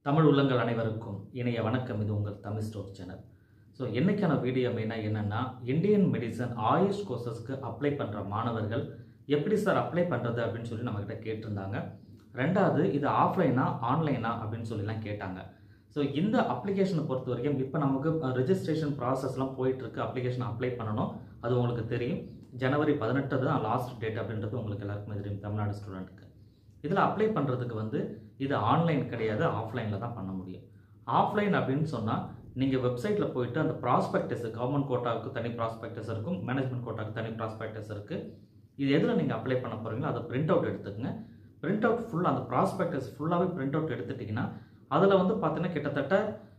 தமிழ் உள்ளங்கள் அனைவருக்கும் இணைய வணக்கம் இது உங்கள் தமிழ் ஸ்டோர் சேனல் ஸோ என்னைக்கான வீடியோ மெயினாக என்னென்னா இந்தியன் மெடிசன் ஆயுஷ் கோர்சஸ்க்கு அப்ளை பண்ணுற மாணவர்கள் எப்படி சார் அப்ளை பண்ணுறது அப்படின்னு சொல்லி நம்மக்கிட்ட கேட்டிருந்தாங்க ரெண்டாவது இது ஆஃப்லைனா ஆன்லைனா அப்படின்னு சொல்லிலாம் கேட்டாங்க ஸோ இந்த அப்ளிகேஷனை பொறுத்த வரைக்கும் இப்போ நமக்கு ரெஜிஸ்ட்ரேஷன் ப்ராசஸ்லாம் போயிட்டுருக்கு அப்ளிகேஷன் அப்ளை பண்ணணும் அது உங்களுக்கு தெரியும் ஜனவரி பதினெட்டு தான் லாஸ்ட் டேட் அப்படின்றது உங்களுக்கு எல்லாருக்குமே தெரியும் தமிழ்நாடு ஸ்டூடெண்ட்டுக்கு இதில் அப்ளை பண்ணுறதுக்கு வந்து இது ஆன்லைன் கிடையாது ஆஃப்லைனில் தான் பண்ண முடியும் ஆஃப்லைன் அப்படின்னு சொன்னால் நீங்கள் வெப்சைட்டில் போயிட்டு அந்த ப்ராஸ்பெக்டஸ் கவர்மெண்ட் கோட்டாவுக்கு தனி ப்ராஸ்பெக்டஸ் இருக்கும் மேனேஜ்மெண்ட் கோட்டாவுக்கு தனி ப்ராஸ்பெக்டஸ் இருக்குது இது எதில் நீங்கள் அப்ளை பண்ண போகிறீங்களோ அதை பிரிண்ட் அவுட் எடுத்துக்கங்க பிரிண்ட் அவுட் ஃபுல்லாக அந்த ப்ராஸ்பெக்டஸ் ஃபுல்லாகவே பிரிண்ட் அவுட் எடுத்துட்டிங்கன்னா அதில் வந்து பார்த்தீங்கன்னா கிட்டத்தட்ட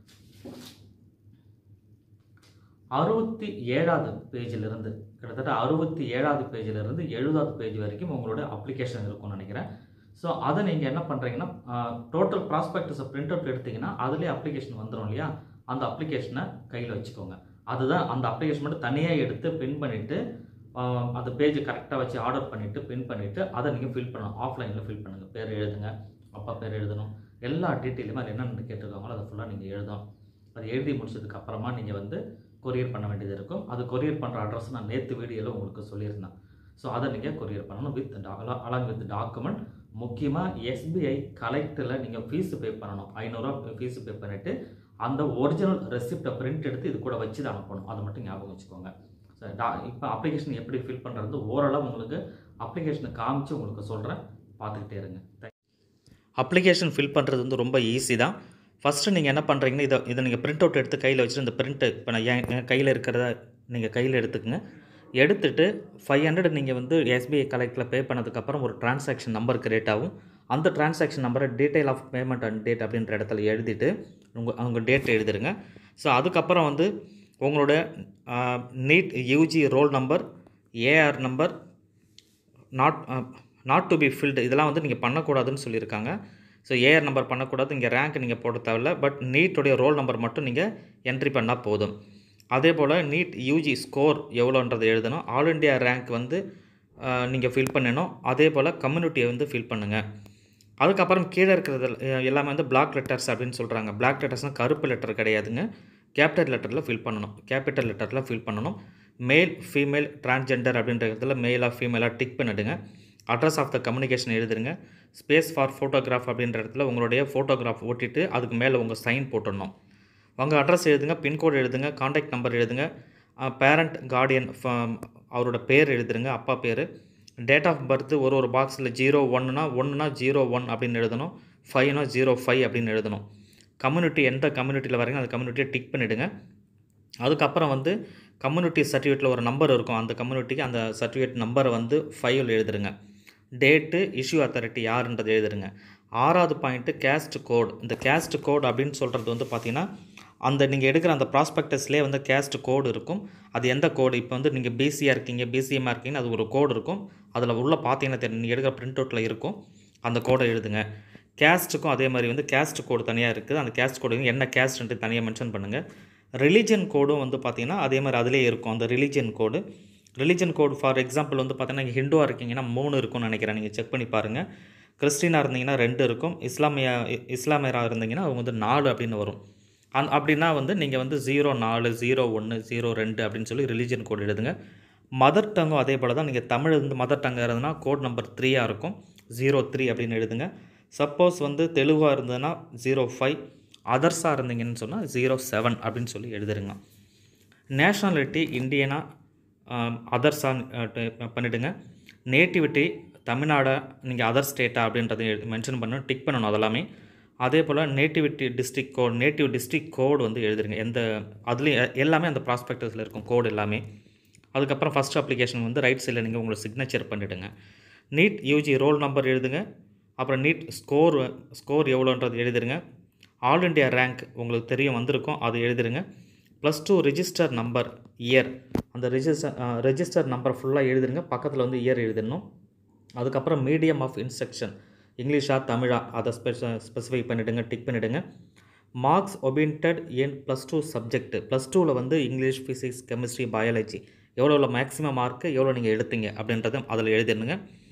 அறுபத்தி ஏழாவது பேஜிலிருந்து கிட்டத்தட்ட அறுபத்தி ஏழாவது பேஜிலிருந்து எழுபதாவது பேஜ் வரைக்கும் உங்களோட அப்ளிகேஷன் இருக்கும்னு நினைக்கிறேன் ஸோ அதை நீங்கள் என்ன பண்ணுறீங்கன்னா டோட்டல் ப்ராஸ்பெக்டஸை பிரிண்ட் அவுட் எடுத்தீங்கன்னா அதுலேயே அப்ளிகேஷன் வந்துடும் இல்லையா அந்த அப்ளிகேஷனை கையில் வச்சுக்கோங்க அதுதான் அந்த அப்ளிகேஷன் மட்டும் தனியாக எடுத்து பின் பண்ணிவிட்டு அந்த பேஜ் கரெக்டாக வச்சு ஆர்டர் பண்ணிவிட்டு பின் பண்ணிவிட்டு அதை நீங்கள் ஃபில் பண்ணணும் ஆஃப்லைனில் ஃபில் பண்ணுங்கள் பேர் எழுதுங்க அப்பா பேர் எழுதணும் எல்லா டீட்டெயிலுமே அது என்னென்ன கேட்டிருக்காங்களோ அதை ஃபுல்லாக நீங்கள் எழுதணும் அது எழுதி முடிச்சதுக்கு அப்புறமா நீங்கள் வந்து கொரியர் பண்ண வேண்டியது இருக்கும் அது கொரியர் பண்ணுற அட்ரஸ் நான் நேற்று வீடியோவில் உங்களுக்கு சொல்லியிருந்தேன் ஸோ அதை நீங்கள் கொரியர் பண்ணணும் வித் அலாங் வித் டாக்குமெண்ட் முக்கியமாக எஸ்பிஐ கலெக்டரில் நீங்கள் ஃபீஸ் பே பண்ணணும் ஐநூறுரூவா ஃபீஸ் பே பண்ணிவிட்டு அந்த ஒரிஜினல் ரெசிப்டை பிரிண்ட் எடுத்து இது கூட வச்சு தான் அனுப்பணும் அதை மட்டும் ஞாபகம் வச்சுக்கோங்க ஸோ டா இப்போ அப்ளிகேஷன் எப்படி ஃபில் பண்ணுறது ஓரளவு உங்களுக்கு அப்ளிகேஷனை காமிச்சு உங்களுக்கு சொல்கிறேன் பார்த்துக்கிட்டே இருங்க அப்ளிகேஷன் ஃபில் பண்ணுறது வந்து ரொம்ப ஈஸி தான் ஃபஸ்ட்டு நீங்கள் என்ன பண்ணுறீங்கன்னா இதை இதை நீங்கள் பிரிண்ட் அவுட் எடுத்து கையில் வச்சுட்டு இந்த பிரிண்ட்டு இப்போ நான் என் என் கையில் இருக்கிறத நீங்கள் கையில் எடுத்துக்கங்க எடுத்துட்டு ஃபைவ் ஹண்ட்ரட் நீங்கள் வந்து எஸ்பிஐ கலெக்டில் பே பண்ணதுக்கப்புறம் ஒரு டிரான்சாக்ஷன் நம்பர் கிரியேட் ஆகும் அந்த டிரான்சாக்ஷன் நம்பரை detail of payment and date அப்படின்ற இடத்துல எழுதிட்டு உங்கள் அவங்க டேட் எழுதிருங்க ஸோ அதுக்கப்புறம் வந்து உங்களோட NEET UG roll number AR number not not to be filled இதெல்லாம் வந்து நீங்கள் பண்ணக்கூடாதுன்னு சொல்லியிருக்காங்க ஸோ ஏஆர் நம்பர் பண்ணக்கூடாது இங்கே ரேங்க் நீங்கள் போட தேவையில்ல பட் நீட்டுடைய ரோல் நம்பர் மட்டும் நீங்கள் என்ட்ரி பண்ணால் போதும் அதே போல் நீட் யூஜி ஸ்கோர் எவ்வளோன்றதை எழுதணும் ஆல் இண்டியா ரேங்க் வந்து நீங்கள் ஃபில் பண்ணணும் அதே போல் கம்யூனிட்டியை வந்து ஃபில் பண்ணுங்கள் அதுக்கப்புறம் கீழே இருக்கிறது எல்லாமே வந்து பிளாக் லெட்டர்ஸ் அப்படின்னு சொல்கிறாங்க பிளாக் லெட்டர்ஸ்னால் கருப்பு லெட்டர் கிடையாதுங்க கேபிட்டல் லெட்டரில் ஃபில் பண்ணணும் கேபிட்டல் லெட்டரில் ஃபில் பண்ணணும் மேல் ஃபீமேல் டிரான்ஸ்ஜெண்டர் அப்படின்ற இடத்துல மேலாக ஃபீமேலாக டிக் பண்ணிவிடுங்க அட்ரஸ் ஆஃப் த கம்யூனிகேஷன் எழுதுருங்க ஸ்பேஸ் ஃபார் ஃபோட்டோகிராஃப் அப்படின்ற இடத்துல உங்களுடைய ஃபோட்டோகிராஃப் ஓட்டிட்டு அதுக்கு மேலே உங்கள் சைன் போட்டுடணும் உங்கள் அட்ரஸ் எழுதுங்க பின்கோடு எழுதுங்க காண்டாக்ட் நம்பர் எழுதுங்க பேரண்ட் கார்டியன் அவரோட பேர் எழுதுருங்க அப்பா பேர் டேட் ஆஃப் பர்த் ஒரு ஒரு பாக்ஸில் ஜீரோ ஒன்றுனா ஒன்றுனா ஜீரோ ஒன் அப்படின்னு எழுதணும் ஃபைவ்னா ஜீரோ ஃபைவ் அப்படின்னு எழுதணும் கம்யூனிட்டி எந்த கம்யூனிட்டியில் வரீங்க அந்த கம்யூனிட்டியை டிக் பண்ணிவிடுங்க அதுக்கப்புறம் வந்து கம்யூனிட்டி சர்டிஃபிகேட்டில் ஒரு நம்பர் இருக்கும் அந்த கம்யூனிட்டிக்கு அந்த சர்டிஃபிகேட் நம்பரை வந்து ஃபைவில் எழுதுருங்க டேட்டு இஷ்யூ அத்தாரிட்டி யாருன்றது எழுதுருங்க ஆறாவது பாயிண்ட்டு கேஸ்ட் கோட் இந்த கேஸ்ட் கோட் அப்படின்னு சொல்கிறது வந்து பார்த்திங்கன்னா அந்த நீங்கள் எடுக்கிற அந்த ப்ராஸ்பெக்டஸ்லேயே வந்து கேஸ்ட் கோடு இருக்கும் அது எந்த கோடு இப்போ வந்து நீங்கள் பிசியாக இருக்கீங்க பிசிஎம்மாக இருக்கீங்கன்னு அது ஒரு கோடு இருக்கும் அதில் உள்ள பார்த்தீங்கன்னா தெரியும் நீங்கள் எடுக்கிற பிரிண்ட் அவுட்டில் இருக்கும் அந்த கோடை எழுதுங்க கேஸ்ட்டுக்கும் அதே மாதிரி வந்து கேஸ்ட் கோடு தனியாக இருக்குது அந்த கேஸ்ட் கோடு என்ன கேஸ்ட்ன்ட்டு தனியாக மென்ஷன் பண்ணுங்கள் ரிலிஜன் கோடும் வந்து பார்த்திங்கன்னா அதே மாதிரி அதிலே இருக்கும் அந்த religion code religion code for example வந்து பார்த்தீங்கன்னா நீங்கள் ஹிந்துவாக இருக்கீங்கன்னா மூணு இருக்கும்னு நினைக்கிறேன் நீங்கள் செக் பண்ணி பாருங்கள் கிறிஸ்டினாக இருந்தீங்கன்னா ரெண்டு இருக்கும் இஸ்லாமியா இஸ்லாமியராக இருந்தீங்கன்னா அவங்க வந்து நாலு அப்படின்னு வரும் அந் அப்படின்னா வந்து நீங்கள் வந்து ஜீரோ நாலு ஜீரோ ஒன்று ஜீரோ ரெண்டு அப்படின்னு சொல்லி ரிலீஜன் கோட் எழுதுங்க மதர் டங்கும் அதே போல் தான் நீங்கள் தமிழ் வந்து மதர் டங்காக இருந்ததுன்னா கோட் நம்பர் த்ரீயாக இருக்கும் ஜீரோ த்ரீ அப்படின்னு எழுதுங்க சப்போஸ் வந்து தெலுங்காக இருந்ததுன்னா ஜீரோ ஃபைவ் அதர்ஸாக இருந்தீங்கன்னு சொன்னால் ஜீரோ செவன் அப்படின்னு சொல்லி எழுதுருங்க நேஷ்னாலிட்டி இந்தியனாக அதர்ஸாக பண்ணிவிடுங்க நேட்டிவிட்டி தமிழ்நாடா நீங்கள் அதர் ஸ்டேட்டா அப்படின்றத மென்ஷன் பண்ணணும் டிக் பண்ணணும் அதெல்லாமே அதே போல் nativity district code native district code வந்து எழுதுருங்க எந்த அதுலேயும் எல்லாமே அந்த ப்ராஸ்பெக்டஸில் இருக்கும் கோடு எல்லாமே அதுக்கப்புறம் ஃபஸ்ட் அப்ளிகேஷன் வந்து ரைட் சைடில் நீங்கள் உங்களை சிக்னேச்சர் பண்ணிவிடுங்க நீட் யூஜி ரோல் நம்பர் எழுதுங்க அப்புறம் நீட் ஸ்கோர் ஸ்கோர் எவ்வளோன்றது எழுதிருங்க ஆல் இண்டியா ரேங்க் உங்களுக்கு தெரியும் வந்திருக்கும் அது எழுதிருங்க plus two register number year அந்த ரிஜிஸ்டர் ரெஜிஸ்டர் நம்பர் ஃபுல்லாக எழுதிருங்க பக்கத்தில் வந்து இயர் எழுதிடணும் அதுக்கப்புறம் மீடியம் ஆஃப் இன்ஸ்ட்ரக்ஷன் இங்கிலீஷா தமிழா அதை ஸ்பெஷ ஸ்பெசிஃபை பண்ணிவிடுங்க டிக் பண்ணிவிடுங்க marks obtained in plus two subject plus டூவில் வந்து இங்கிலீஷ் ஃபிசிக்ஸ் கெமிஸ்ட்ரி பயாலஜி எவ்வளோ எவ்வளோ மேக்ஸிமம் மார்க்கு எவ்வளோ நீங்கள் எடுத்தீங்க அப்படின்றத அதில் எழுதிடுங்க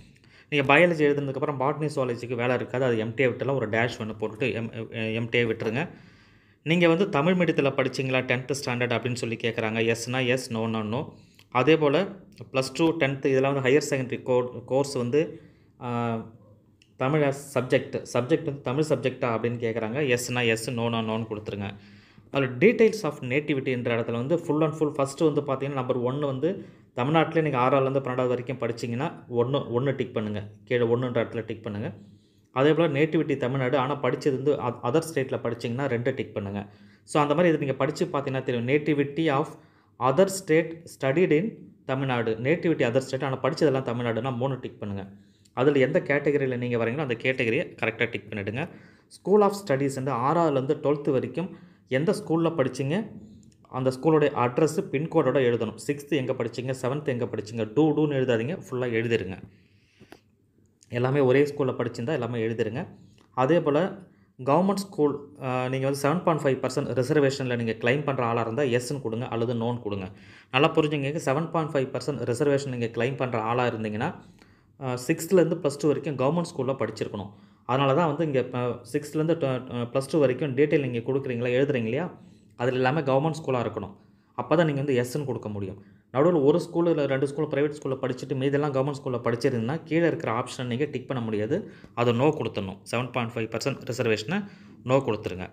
நீங்கள் பயாலஜி எழுதுனதுக்கப்புறம் பாட்னி சுவாலஜிக்கு வேலை இருக்காது அது எம்டிஏ விட்டுலாம் ஒரு டேஷ் ஒன்று போட்டுட்டு எம் எம்டிஏ விட்டுருங்க நீங்கள் வந்து தமிழ் மீடியத்தில் படிச்சிங்களா டென்த்து ஸ்டாண்டர்ட் அப்படின்னு சொல்லி கேட்குறாங்க எஸ்னா எஸ் நோனா நோ அதே போல் ப்ளஸ் டூ டென்த்து இதெல்லாம் வந்து ஹையர் செகண்டரி கோ கோர்ஸ் வந்து ஆஹ், தமிழ் சப்ஜெக்ட் சப்ஜெக்ட் வந்து தமிழ் சப்ஜெக்டா அப்படின்னு கேட்குறாங்க எஸ்னா எஸ் நோனா நோன்னு கொடுத்துருங்க அதில் டீடைல்ஸ் ஆஃப் நேட்டிவிட்டின்ற இடத்துல வந்து ஃபுல் அண்ட் ஃபுல் ஃபஸ்ட்டு வந்து பார்த்தீங்கன்னா நம்பர் ஒன்று வந்து தமிழ்நாட்டிலே நீங்கள் ஆறாவதுலேருந்து பன்னெண்டாவது வரைக்கும் படிச்சிங்கன்னா ஒன்று ஒன்று டிக் பண்ணுங்கள் கீழே ஒன்றுன்ற இடத்துல டிக் பண்ணுங்கள் அதே போல் நேட்டிவிட்டி தமிழ்நாடு ஆனால் படித்தது வந்து அதர் ஸ்டேட்டில் படிச்சிங்கன்னா ரெண்டு டிக் பண்ணுங்கள் ஸோ அந்த மாதிரி இது நீங்கள் படித்து பார்த்தீங்கன்னா தெரியும் nativity of other state studied in Tamil Nadu nativity other state ஆனால் படித்ததெல்லாம் தமிழ்நாடுனா மூணு டிக் பண்ணுங்கள் அதில் எந்த கேட்டகரியில் நீங்கள் வரீங்களோ அந்த கேட்டகரியை கரெக்டாக டிக் பண்ணிவிடுங்க ஸ்கூல் ஆஃப் ஸ்டடீஸ் வந்து ஆறாவதுலேருந்து டுவெல்த்து வரைக்கும் எந்த ஸ்கூலில் படிச்சீங்க அந்த ஸ்கூலோடைய அட்ரஸ்ஸு பின்கோடோட எழுதணும் சிக்ஸ்த்து எங்கே படிச்சீங்க செவன்த்து எங்கே படிச்சீங்க டூ டூன்னு எழுதாதீங்க ஃபுல்லாக எழுதிருங்க எல்லாமே ஒரே ஸ்கூலில் படிச்சிருந்தா எல்லாமே எழுதிருங்க அதே போல் கவர்மெண்ட் ஸ்கூல் நீங்கள் வந்து செவன் பாயிண்ட் ஃபைவ் பர்சன்ட் ரிசர்வேஷனில் நீங்கள் க்ளைம் பண்ணுற ஆளாக இருந்தால் எஸ்ன்னு கொடுங்க அல்லது நோன் கொடுங்க நல்லா புரிஞ்சுங்க seven point five percent reservation நீங்கள் க்ளைம் பண்ணுற ஆளாக இருந்தீங்கன்னா சிக்ஸ்த்துலேருந்து ப்ளஸ் டூ வரைக்கும் கவர்மெண்ட் ஸ்கூலில் படிச்சிருக்கணும் அதனால தான் வந்து இங்கே சிக்ஸ்த்லேருந்து ப்ளஸ் டூ வரைக்கும் டீட்டெயில் நீங்கள் கொடுக்குறீங்களா எழுதுறீங்க இல்லையா அதில் எல்லாமே கவர்மெண்ட் ஸ்கூலாக இருக்கணும் அப்போ தான் நீங்கள் வந்து எஸ்ன்னு கொடுக்க முடியும் நடுவில் ஒரு ஸ்கூலு இல்லை ரெண்டு ஸ்கூல் ப்ரைவேட் ஸ்கூலில் படிச்சுட்டு மீதெல்லாம் கவர்மெண்ட் ஸ்கூலில் படிச்சிருந்தீங்கன்னா கீழே இருக்கிற ஆப்ஷனை நீங்கள் டிக் பண்ண முடியாது அதை நோ கொடுத்துடணும் செவன் பாயிண்ட் ஃபைவ் பர்சன்ட் ரிசர்வேஷனை நோ கொடுத்துருங்க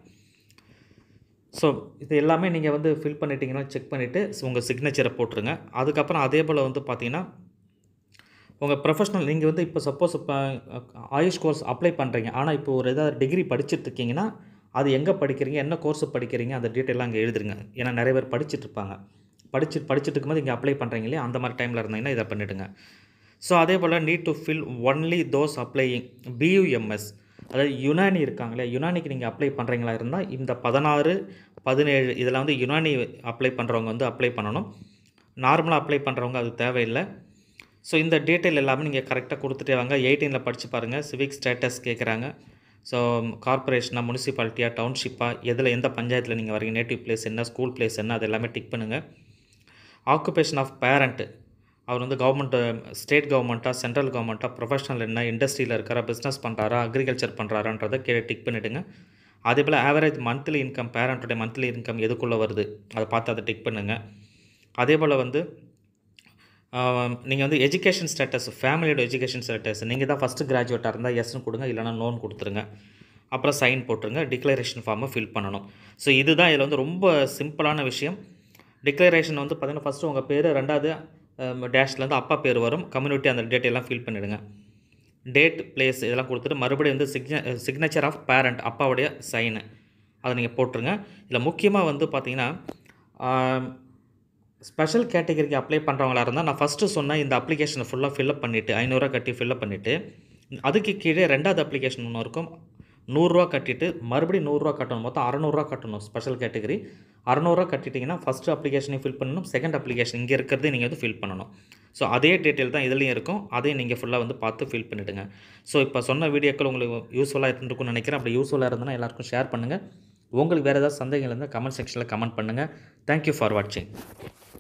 ஸோ இது எல்லாமே நீங்கள் வந்து ஃபில் பண்ணிட்டீங்கன்னா செக் பண்ணிவிட்டு உங்கள் சிக்னேச்சரை போட்டுருங்க அதுக்கப்புறம் அதே போல் வந்து பார்த்தீங்கன்னா உங்கள் ப்ரொஃபஷனல் நீங்கள் வந்து இப்போ சப்போஸ் இப்போ ஆயுஷ் கோர்ஸ் அப்ளை பண்ணுறீங்க ஆனால் இப்போ ஒரு ஏதாவது டிகிரி படிச்சுட்டு இருக்கீங்கன்னா அது எங்கே படிக்கிறீங்க என்ன கோர்ஸ் படிக்கிறீங்க அந்த டீட்டெயிலாம் அங்கே எழுதுருங்க ஏன்னா நிறைய பேர் படிச்சுட்டு இருப்பாங்க படிச்சு படிச்சுட்டு இருக்கும்போது இங்கே அப்ளை பண்ணுறீங்க இல்லையா அந்த மாதிரி டைமில் இருந்தீங்கன்னா இதை பண்ணிவிடுங்க ஸோ அதே போல் need to fill only those applying BUMS அதாவது யுனானி இருக்காங்களே யுனானிக்கு நீங்கள் அப்ளை பண்ணுறீங்களா இருந்தால் இந்த பதினாறு பதினேழு இதில் வந்து யுனானி அப்ளை பண்ணுறவங்க வந்து அப்ளை பண்ணணும் நார்மலாக அப்ளை பண்ணுறவங்க அது தேவையில்லை ஸோ இந்த டீட்டெயில் எல்லாமே நீங்கள் கரெக்டாக கொடுத்துட்டே வாங்க எயிட்டீனில் படித்து பாருங்கள் சிவிக் ஸ்டேட்டஸ் கேட்குறாங்க ஸோ கார்ப்பரேஷனாக முனிசிபாலிட்டியா டவுன்ஷிப்பாக எதில் எந்த பஞ்சாயத்தில் நீங்கள் வரீங்க நேட்டிவ் பிளேஸ் என்ன ஸ்கூல் பிளேஸ் என்ன அது எல்லாமே டிக் பண்ணுங்கள் ஆக்குபேஷன் ஆஃப் பேரண்ட்டு அவர் வந்து கவர்மெண்ட் ஸ்டேட் கவர்மெண்ட்டாக சென்ட்ரல் கவர்மெண்ட்டாக ப்ரொஃபஷனல் என்ன இண்டஸ்ட்ரியில் இருக்கிறா பிஸ்னஸ் பண்ணுறாரா அக்ரிகல்ச்சர் பண்ணுறாரான்றதை கீழே டிக் பண்ணிவிடுங்க அதே போல் ஆவரேஜ் மந்த்லி இன்கம் பேரண்ட்டோடைய மந்த்லி இன்கம் எதுக்குள்ளே வருது அதை பார்த்து அதை டிக் பண்ணுங்கள் அதே போல் வந்து நீங்கள் வந்து எஜுகேஷன் ஸ்டேட்டஸ் ஃபேமிலியோட எஜுகேஷன் ஸ்டேட்டஸ் நீங்கள் தான் ஃபஸ்ட்டு கிராஜுவேட்டாக இருந்தால் எஸ்னு கொடுங்க இல்லைனா நோன் கொடுத்துருங்க அப்புறம் சைன் போட்டுருங்க டிக்ளரேஷன் ஃபார்மை ஃபில் பண்ணணும் ஸோ இதுதான் இதில் வந்து ரொம்ப சிம்பிளான விஷயம் டிக்ளரேஷன் வந்து பார்த்தீங்கன்னா ஃபஸ்ட்டு உங்கள் பேர் ரெண்டாவது டேஷ்லேருந்து அப்பா பேர் வரும் கம்யூனிட்டி அந்த டேட் எல்லாம் ஃபில் பண்ணிவிடுங்க டேட் பிளேஸ் இதெல்லாம் கொடுத்துட்டு மறுபடியும் வந்து சிக்ன சிக்னேச்சர் ஆஃப் பேரண்ட் அப்பாவுடைய சைனு அதை நீங்கள் போட்டுருங்க இதில் முக்கியமாக வந்து பார்த்தீங்கன்னா ஸ்பெஷல் கேட்டகரிக்கு அப்ளை பண்ணுறவங்களா இருந்தால் நான் ஃபஸ்ட்டு சொன்ன இந்த அப்ளிகேஷனை ஃபுல்லாக ஃபில்அப் பண்ணிவிட்டு ஐநூறுரூவா கட்டி ஃபில்அப் பண்ணிவிட்டு அதுக்கு கீழே ரெண்டாவது அப்ளிகேஷன் ஒன்று இருக்கும் நூறுரூவா கட்டிட்டு மறுபடியும் நூறுரூவா கட்டணும் மொத்தம் அறநூறுவா கட்டணும் ஸ்பெஷல் கேட்டகரி அறநூறுவா கட்டிட்டிங்கன்னா ஃபஸ்ட்டு அப்ளிகேஷனையும் ஃபில் பண்ணணும் செகண்ட் அப்ளிகேஷன் இங்கே இருக்கிறதே நீங்கள் வந்து ஃபில் பண்ணணும் ஸோ அதே டீட்டெயில் தான் இதுலேயும் இருக்கும் அதையும் நீங்கள் ஃபுல்லாக வந்து பார்த்து ஃபில் பண்ணிவிடுங்க ஸோ இப்போ சொன்ன வீடியோக்கள் உங்களுக்கு யூஸ்ஃபுல்லாக இருந்திருக்கும்னு நினைக்கிறேன் அப்படி யூஸ்ஃபுல்லாக இருந்ததுன்னா எல்லாருக்கும் ஷேர் பண்ணுங்கள் உங்களுக்கு வேறு ஏதாவது சந்தேகங்கள் இருந்தால் கமெண்ட் செக்ஷனில் கமெண்ட் பண்ணுங்கள் தேங்க்யூ ஃபார் வாட்சிங்